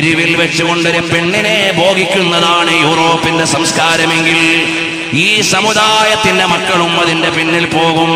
തെരുവിൽ വെച്ചുകൊണ്ടൊരു പെണ്ണിനെ ഭോഗിക്കുന്നതാണ് യൂറോപ്പിന്റെ സംസ്കാരമെങ്കിൽ ഈ സമുദായത്തിന്റെ മക്കളും അതിന്റെ പിന്നിൽ പോകും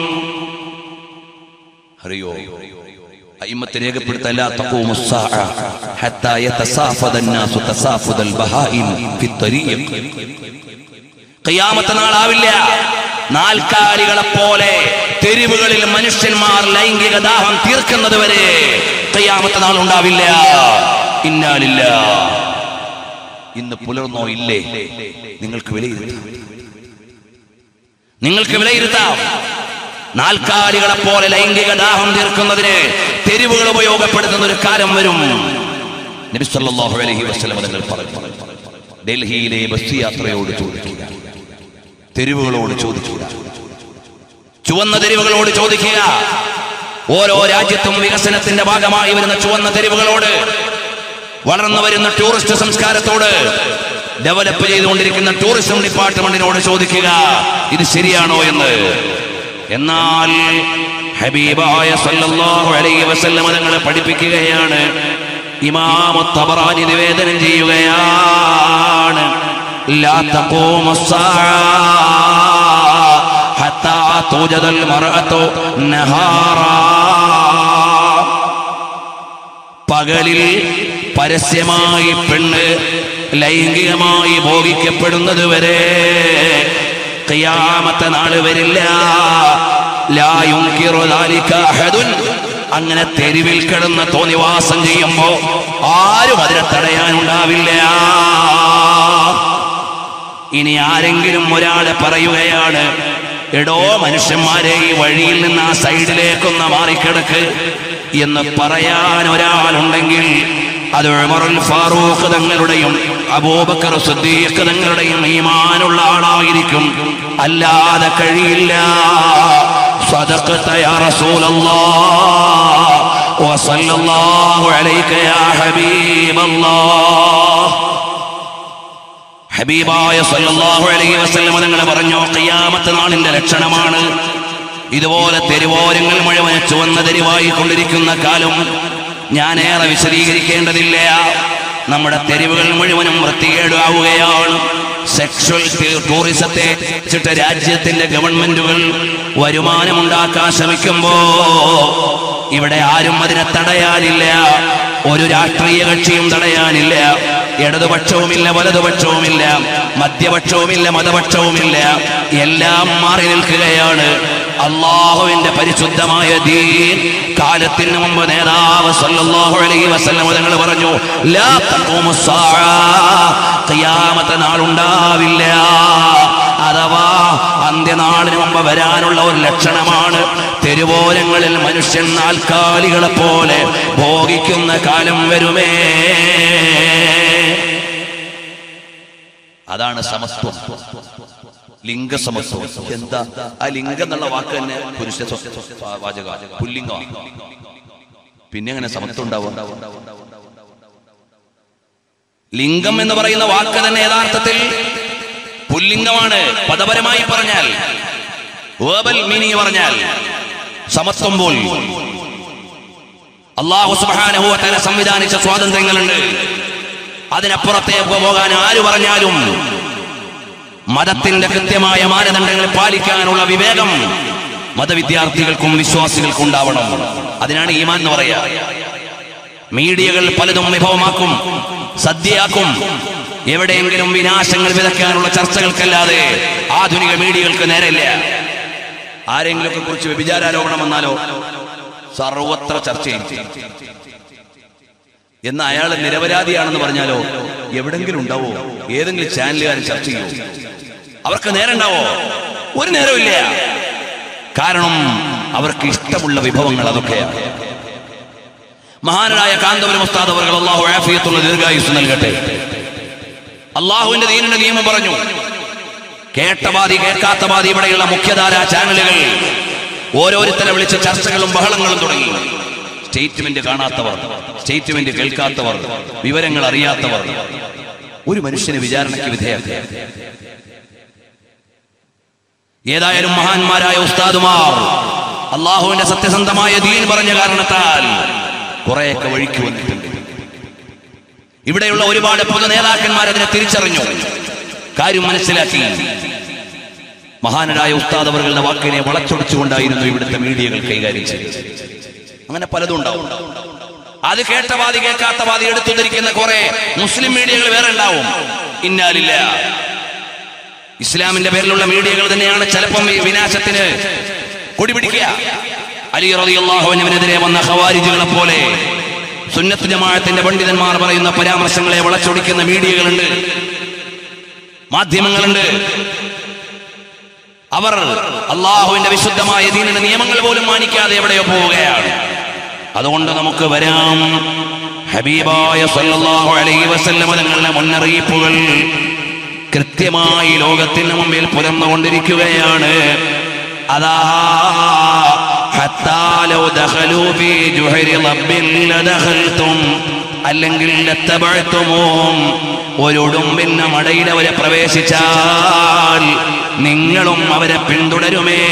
അറിയോ അയിമത്തെ രേഖപ്പെടുത്തല്ല തഖൂമു സ്സാഅ ഹത്താ യതസാഫദ الناس തസാഫുദ البهائم في الطريق ഖിയാമത്ത് നാളാവില്ല നാൽക്കാലികളെ പോലെ തെരുവുകളിൽ മനുഷ്യന്മാർ ലൈംഗിക ദാഹം തീർക്കുന്നത് വരെ ഖിയാമത്ത് നാൾ ഉണ്ടാവില്ല ഇന്നാലില്ല ഇന്ന് പുലർന്നോ ഇല്ലേ നിങ്ങൾക്ക് വിലയിരുത്താം നിങ്ങൾക്ക് വിലയിരുത്താം നാൽക്കാലികളെ പോലെ ലൈംഗിക ദാഹം തീർക്കുന്നതിന് തെരുവുകൾ ഉപയോഗപ്പെടുത്തുന്ന ഒരു കാലം വരും നബി സല്ലല്ലാഹു അലൈഹി വസല്ലം തങ്ങൾ പറഞ്ഞു ഡൽഹിയിലെ ബസ് യാത്രയോട് ചോദിക്കുക തെരുവുകളോട് ചോദിക്കുക ചുവന്ന തെരുവുകളോട് ചോദിക്കുക ഓരോ രാജ്യത്തും വികസനത്തിന്റെ ഭാഗമായി വരുന്ന ചുവന്ന തെരുവുകളോട് വളർന്നു വരുന്ന ടൂറിസ്റ്റ് സംസ്കാരത്തോട് ഡെവലപ്പ് ചെയ്തുകൊണ്ടിരിക്കുന്ന ടൂറിസം ഡിപ്പാർട്ട്മെന്റിനോട് ചോദിക്കുക ഇത് ശരിയാണോ എന്ന് എന്നാൽ ഹബീബായ സല്ലല്ലാഹു അലൈഹി വസല്ലം തങ്ങളെ പഠിപ്പിക്കുകയാണ് ഇമാം തബറാനി നിവേദനം ചെയ്യുകയാണ് ലാ തഖൂമു സ്സാഅ ഹത്താ തുജദൽ മർഅതു നഹാറാ പകലിൽ പരസ്യമായി പെണ്ണ് ലൈംഗികമായി ഭോഗിക്കപ്പെടുന്നത് വരെ ഖിയാമത്തെ നാള് വരില്ല ലാ യുൻകിറു ദാലിക അഹദുൻ. അങ്ങനെ തെരുവിൽ കിടന്ന് തോന്നിവാസം ചെയ്യുമ്പോ ആരും അതിനെ തടയാനുണ്ടാവില്ല ഇനി ആരെങ്കിലും ഒരാളെ പറയുകയാണ് എടോ മനുഷ്യന്മാരെ ഈ വഴിയിൽ നിന്ന് ആ സൈഡിലേക്കൊന്ന് മാറിക്കിടക്ക് എന്ന് പറയാൻ ഒരാളുണ്ടെങ്കിൽ അത് ഉമറുൽ ഫാറൂഖ് തങ്ങളുടെയും അബൂബക്കർ സിദ്ദീഖ് തങ്ങളുടെയും ഈമാനുള്ള ആളായിരിക്കും അല്ലാതെ കഴിയില്ല صدقت يا رسول الله وصلى الله عليك يا حبيب الله ഹബീബായ സല്ലല്ലാഹു അലൈഹി വസല്ലം തങ്ങൾ പറഞ്ഞു ഖിയാമത്ത് നാളിന്റെ ലക്ഷണമാണ് ഇതുപോലെ തെരുവോരങ്ങൾ മുഴുവൻ ചുവന്ന തെരുവായി കൊണ്ടിരിക്കുന്ന കാലം ഞാൻ ഏറെ വിശദീകരിക്കേണ്ടതില്ല നമ്മുടെ തെരുവുകൾ മുഴുവനും വൃത്തികേടാവുകയാണ് സെക്ഷൽ ടൂറിസത്തെ വെച്ചിട്ട് രാജ്യത്തിന്റെ ഗവൺമെന്റുകൾ വരുമാനമുണ്ടാക്കാൻ ശ്രമിക്കുമ്പോ ഇവിടെ ആരും അതിനെ തടയാനില്ല ഒരു രാഷ്ട്രീയ കക്ഷിയും തടയാനില്ല ഇടതുപക്ഷവുമില്ല വലതുപക്ഷവുമില്ല മധ്യപക്ഷവുമില്ല മതപക്ഷവുമില്ല എല്ലാം മാറി നിൽക്കുകയാണ് അള്ളാഹുവിന്റെ പരിശുദ്ധമായ ദീൻ കാലത്തിന് മുമ്പ് നേതാവ് സല്ലല്ലാഹു അലൈഹി വസല്ലം തങ്ങൾ പറഞ്ഞു ലാ തഖൂമു സ്സാഅ ഖിയാമത്ത് നാളുണ്ടാവില്ല അഥവാ അന്ത്യനാളിന് മുമ്പ് വരാനുള്ള ഒരു ലക്ഷണമാണ് തെരുവോരങ്ങളിൽ മനുഷ്യൻ നാൽക്കാലികളെ പോലെ ഭോഗിക്കുന്ന കാലം വരുമേ അതാണ് സമത്വം ലിംഗസമത്വം എന്താ ആ ലിംഗം എന്നുള്ള വാക്ക് തന്നെ പുരുഷ സ്വ- സ്വ- വാചക പുല്ലിംഗം പിന്നെ എങ്ങനെ സമത്വം ഉണ്ടാവും ലിംഗം എന്ന് പറയുന്ന വാക്ക് തന്നെ യഥാർത്ഥത്തിൽ പുല്ലിംഗമാണ് പദപരമായി പറഞ്ഞാൽ വേർബൽ മീനിങ് പറഞ്ഞാൽ സമത്വം പോൽ അള്ളാഹു സുബ്ഹാനഹു വ തആല സംവിധാനിച്ച സ്വാതന്ത്ര്യങ്ങളുണ്ട് അതിനപ്പുറത്തേക്ക് പോകാൻ ആര് പറഞ്ഞാലും മതത്തിന്റെ കൃത്യമായ മാനദണ്ഡങ്ങൾ പാലിക്കാനുള്ള വിവേകം മതവിദ്യാർത്ഥികൾക്കും വിശ്വാസികൾക്കും ഉണ്ടാവണം അതിനാണ് ഈമാൻ എന്ന് പറയാ മീഡിയകൾ പലതും വിഭവമാക്കും സദ്യയാക്കും എവിടെയെങ്കിലും വിനാശങ്ങൾ വിതയ്ക്കാനുള്ള ചർച്ചകൾക്കല്ലാതെ ആധുനിക മീഡിയകൾക്ക് നേരെയില്ല ആരെങ്കിലുമൊക്കെ കുറിച്ച് വ്യഭിചാരാരോപണം വന്നാലോ സർവത്ര ചർച്ച ചെയ്യും എന്ന് അയാൾ നിരപരാധിയാണെന്ന് പറഞ്ഞാലോ എവിടെങ്കിലും ഉണ്ടാവോ ഏതെങ്കിലും ചാനലുകാർ ചർച്ച ചെയ്യോ അവർക്ക് നേരം ഉണ്ടാവോ ഒരു നേരമില്ല കാരണം അവർക്ക് ഇഷ്ടമുള്ള വിഭവങ്ങൾ അതൊക്കെയാണ് മഹാനായ കാന്തപുരം ഉസ്താദ് അവർ അള്ളാഹു ആഫിയത്തുള്ള ദീർഘായുസ് നൽകട്ടെ അള്ളാഹുവിന്റെ ദീനിന്റെ നിയമം പറഞ്ഞു കേട്ട ബാധി കേൾക്കാത്ത ബാധി ഇവിടെയുള്ള മുഖ്യധാര ചാനലുകൾ ഓരോരുത്തരെ വിളിച്ച ചർച്ചകളും ബഹളങ്ങളും തുടങ്ങി സ്റ്റേറ്റ്മെന്റ് കാണാത്തവർ സ്റ്റേറ്റ്മെന്റ് കേൾക്കാത്തവർ വിവരങ്ങൾ അറിയാത്തവർ ഒരു മനുഷ്യന് വിചാരണയ്ക്ക് വിധേയക്കുക ഏതായാലും മഹാന്മാരായ ഉസ്താദുമാർ അള്ളാഹുവിന്റെ സത്യസന്ധമായ ദീൻ പറഞ്ഞ കാരണത്താൽ കുറെയൊക്കെ വഴിക്ക് വന്നിട്ടുണ്ട് ഇവിടെയുള്ള ഒരുപാട് പൊതു നേതാക്കന്മാർ അതിനെ തിരിച്ചറിഞ്ഞു കാര്യം മനസ്സിലാക്കി മഹാനരായ ഉസ്താദ് അവர்களுടെ വാക്കിനെ വളച്ചൊടിച്ചുകൊണ്ടായിരുന്നു ഇവിടുത്തെ മീഡിയകൾ കൈകാര്യം ചെയ്തത് അങ്ങനെ പലതും ഉണ്ടാവും അത് കേട്ട വാതി കേൾക്കാത്ത വാതി എടുത്തു ധരിക്കുന്ന കുറെ മുസ്ലിം മീഡിയകൾ വേറെ ഉണ്ടാവും ഇന്നാലില്ല ഇസ്ലാമിന്റെ പേരിലുള്ള മീഡിയകൾ തന്നെയാണ് ചിലപ്പം ഈ വിനാശത്തിന് കൊടിപിടിക്കുക അലി റളിയല്ലാഹുവിനെതിരെ വന്ന ഖവാരിജുകളെ പോലെ സുന്നത്ത് ജമാഅത്തിന്റെ പണ്ഡിതന്മാർ പറയുന്ന പരാമർശങ്ങളെ വളച്ചൊടിക്കുന്ന മീഡിയകളുണ്ട് മാധ്യമങ്ങളുണ്ട് അവർ അള്ളാഹുവിന്റെ വിശുദ്ധമായ ദീനിന്റെ നിയമങ്ങൾ പോലും മാനിക്കാതെ എവിടെയോ പോവുകയാണ് അതുകൊണ്ട് നമുക്ക് വരാം ഹബീബായ സല്ലല്ലാഹു അലൈഹി വസല്ലം തങ്ങളുടെ മുന്നറിയിപ്പുകൾ കൃത്യമായി ലോകത്തിന് മുമ്പിൽ പുലർന്നുകൊണ്ടിരിക്കുകയാണ് അതാ حتى لو دخلوا في جحر ضب لدخلتم അല്ലെങ്കിൽ ലത്തബഴത്തുമോം ഒരുടുമ്പിന്റെ മടയിൽ അവരെ പ്രവേശിച്ചാൽ നിങ്ങളും അവരെ പിന്തുടരുമേ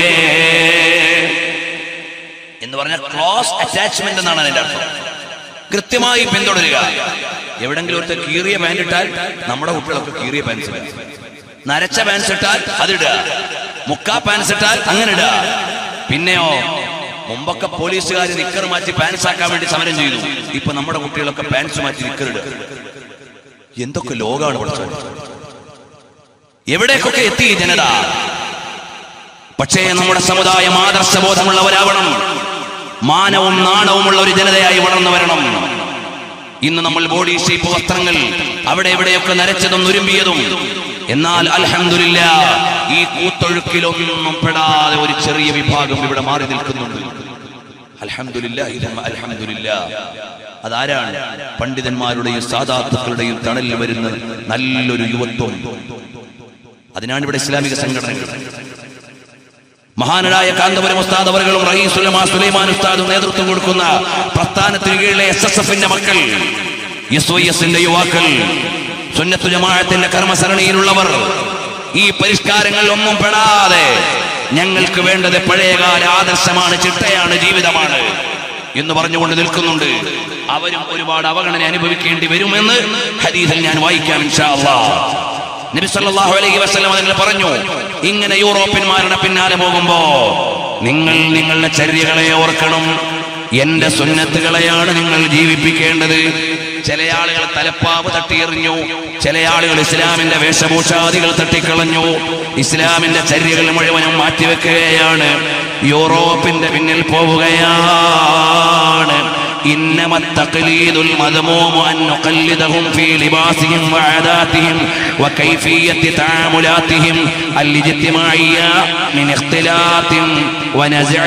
എന്ന് പറഞ്ഞാൽ ക്ലോസ് അറ്റാച്ച്മെന്റ് എന്നാണ് അതിന്റെ അർത്ഥം കൃത്യമായി പിന്തുടരുക എവിടെങ്കിലും ഒരുത്തർ കീറിയ പാൻറ് ഇട്ടാൽ നമ്മുടെ കുട്ടികളൊക്കെ കീറിയ പാൻസ് ഇടുക നരച്ച പാൻസ് ഇട്ടാൽ അതിടുക മുക്കാ പാൻസ് ഇട്ടാൽ അങ്ങനെ ഇടുക പിന്നെയോ മുമ്പൊക്കെ പോലീസുകാർ നിക്കർ മാറ്റി പാൻസ് ആക്കാൻ വേണ്ടി സമരം ചെയ്തു ഇപ്പൊ നമ്മുടെ കുട്ടികളൊക്കെ പാൻസ് മാറ്റി നിക്കർ ഇടുക എന്തൊക്കെ ലോകമാണ് പഠിച്ചത് എവിടേക്കൊക്കെ എത്തി ഈ ജനത പക്ഷേ നമ്മുടെ സമുദായം ആദർശബോധമുള്ളവരാവണം മാനവും നാണവുമുള്ള ഒരു ജനതയായി വളർന്നു വരണം ഇന്ന് നമ്മൾ ബോഡി ഷേപ്പ് വസ്ത്രങ്ങൾ അവിടെ എവിടെയൊക്കെ നരച്ചതും നുരുമ്പിയതും എന്നാൽ അൽഹംദുലില്ല ഈ കൂത്തൊഴുക്കിലൊന്നും പെടാതെ ഒരു ചെറിയ വിഭാഗം ഇവിടെ മാറി നിൽക്കുന്നുണ്ട് അൽഹംദുലില്ലാ ഇതും അൽഹംദുലില്ലാ അതാരാണ് പണ്ഡിതന്മാരുടെയും സാധാത്തുക്കളുടെയും തണലിൽ വരുന്ന നല്ലൊരു യുവത്വം അതിനാണ് ഇവിടെ ഇസ്ലാമിക സംഘടനകൾ മഹാനരായ കാന്തപുരം ഉസ്താദ് അവர்களுം റയീസുലമാ സുലൈമാൻ ഉസ്താദും നേതൃത്വം കൊടുക്കുന്ന പ്രസ്ഥാനത്തിന് കീഴിലെ എസ് എസ് എഫിന്റെ മക്കൾ എസ് വൈ എസിന്റെ യുവാക്കൾ സുന്നത്തു ജമാഅത്തിന്റെ കർമ്മസരണിയിലുള്ളവർ ഈ പരിഷ്കാരങ്ങൾ ഒന്നും പെടാതെ ഞങ്ങൾക്ക് വേണ്ടത് പഴയകാല ആദർശമാണ് ചിട്ടയാണ് ജീവിതമാണ് എന്ന് പറഞ്ഞുകൊണ്ട് നിൽക്കുന്നുണ്ട് അവരും ഒരുപാട് അവഗണന അനുഭവിക്കേണ്ടി വരുമെന്ന് ഹദീസിൽ ഞാൻ വായിക്കാം ഇൻഷാ അല്ലാഹ് നബി സല്ലല്ലാഹു അലൈഹി വസല്ലം നിങ്ങൾ പറഞ്ഞു ഇങ്ങനെ യൂറോപ്യന്മാരുടെ പിന്നാലെ പോകുമ്പോ നിങ്ങൾ നിങ്ങളുടെ ചര്യകളെ ഓർക്കണം എന്റെ സുന്നത്തുകളെയാണ് നിങ്ങൾ ജീവിപ്പിക്കേണ്ടത് ചില ആളുകൾ തലപ്പാവ് തട്ടിയെറിഞ്ഞു ചില ആളുകൾ ഇസ്ലാമിന്റെ വേഷഭൂഷാദികൾ തട്ടിക്കളഞ്ഞു ഇസ്ലാമിന്റെ ചര്യകൾ മുഴുവനും മാറ്റിവെക്കുകയാണ് യൂറോപ്പിന്റെ പിന്നിൽ പോവുകയാണ് إنما التقليد المذموم أن نقلدهم في لباسهم وعاداتهم وكيفية تعاملاتهم الاجتماعية من اختلاط ونزع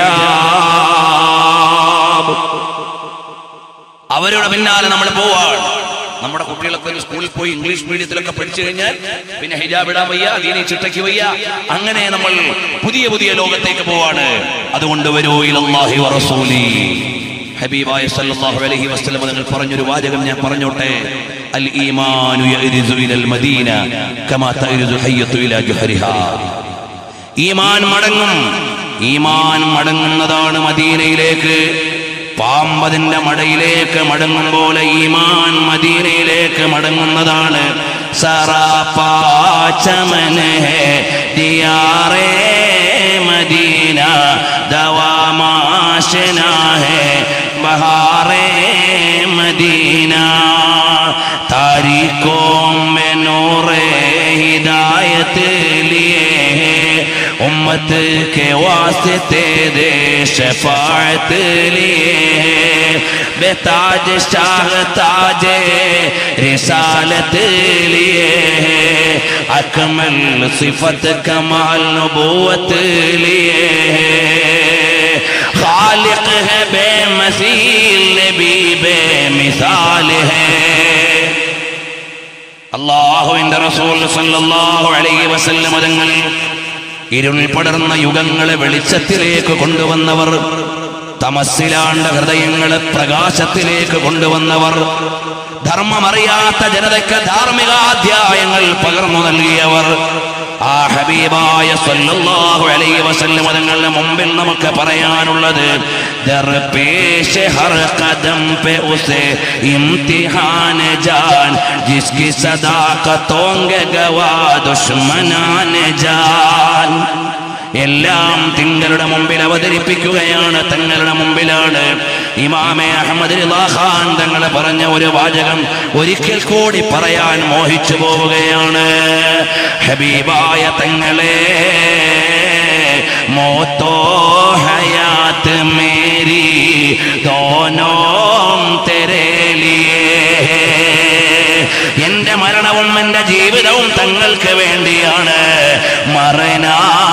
حجاب അവരുടെ പിന്നാലെ നമ്മൾ പോവാണ് നമ്മുടെ കുട്ടികളൊക്കെ ഒരു സ്കൂളിൽ പോയി ഇംഗ്ലീഷ് മീഡിയത്തിലൊക്കെ പഠിച്ചു കഴിഞ്ഞാൽ പിന്നെ ഹിജാബ് ഇടാൻ വയ്യ ദീനി ചിട്ടയ്ക്ക് വയ്യ അങ്ങനെ നമ്മൾ പുതിയ പുതിയ ലോകത്തേക്ക് പോവാണ് അതുകൊണ്ട് വരൂ ഇലല്ലാഹി വറസൂലി ഹബീബായ സല്ലല്ലാഹു അലൈഹി വസല്ലം നിങ്ങൾ പറഞ്ഞൊരു വാചകം ഞാൻ പറഞ്ഞോട്ടെ അൽ ഈമാനു യഗ്രിസു ഇലൽ മദീന കമാ തഗ്രിസു ഹയ്യത്തു ഇലാ ജുഹരിഹാ ഈമാൻ മടങ്ങും ഈമാൻ മടങ്ങുന്നതാണ് മദീനയിലേക്ക് പാമ്പതിന്റെ മടയിലേക്ക് മടങ്ങും പോലെ ഈമാൻ മദീനയിലേക്ക് മടങ്ങുന്നതാണ് സറാപ്പാച്ചമന ദിയാറേ മദീന ദവാമാശന ഹേ ബഹാറേ മദീന താരീഖോं में नूरे हिदायत लिए है उम्मत के वास्ते दे शफाअत लिए है बेताज शाह ताज रिसालत लिए है अकमल सिफत कमाल नबूवत लिए है खालिक है बेमसील नबी बेमिसाल है അള്ളാഹുവിന്റെ റസൂൽ സല്ലല്ലാഹു അലൈഹി വസല്ലം തങ്ങൾ ഇരുൾ പടർന്ന യുഗങ്ങളെ വെളിച്ചത്തിലേക്ക് കൊണ്ടുവന്നവർ തമസ്സിലാണ്ട ഹൃദയങ്ങളെ പ്രകാശത്തിലേക്ക് കൊണ്ടുവന്നവർ ധർമ്മമറിയാത്ത ജനതയ്ക്ക് ധാർമ്മികാധ്യായങ്ങൾ പകർന്നു നൽകിയവർ ആ ഹബീബായ സല്ലല്ലാഹു അലൈഹി വസല്ലം തങ്ങളുടെ മുമ്പിൽ നമുക്ക് പറയാനുള്ളത് दरपेश हर कदम पे उसे इम्तिहान जान जिसकी सदाकतों के गवा दुश्मनान जान എല്ലാം തിങ്ങളുടെ മുമ്പിൽ അവതരിപ്പിക്കുകയാണ് തങ്ങളുടെ മുമ്പിലാണ് ഇമാമെ അഹമ്മദ് റിളാ ഖാൻ തങ്ങൾ പറഞ്ഞ ഒരു വാചകം ഒരിക്കൽ കൂടി പറയാൻ മോഹിച്ചു പോവുകയാണ് ഹബീബായ തങ്ങളെ മോത്തോ ഹയാത്ത് മേരി ദോനോ തെരേ ലിയേ എന്റെ മരണവും എന്റെ ജീവിതവും തങ്ങൾക്ക് വേണ്ടിയാണ് മറനാ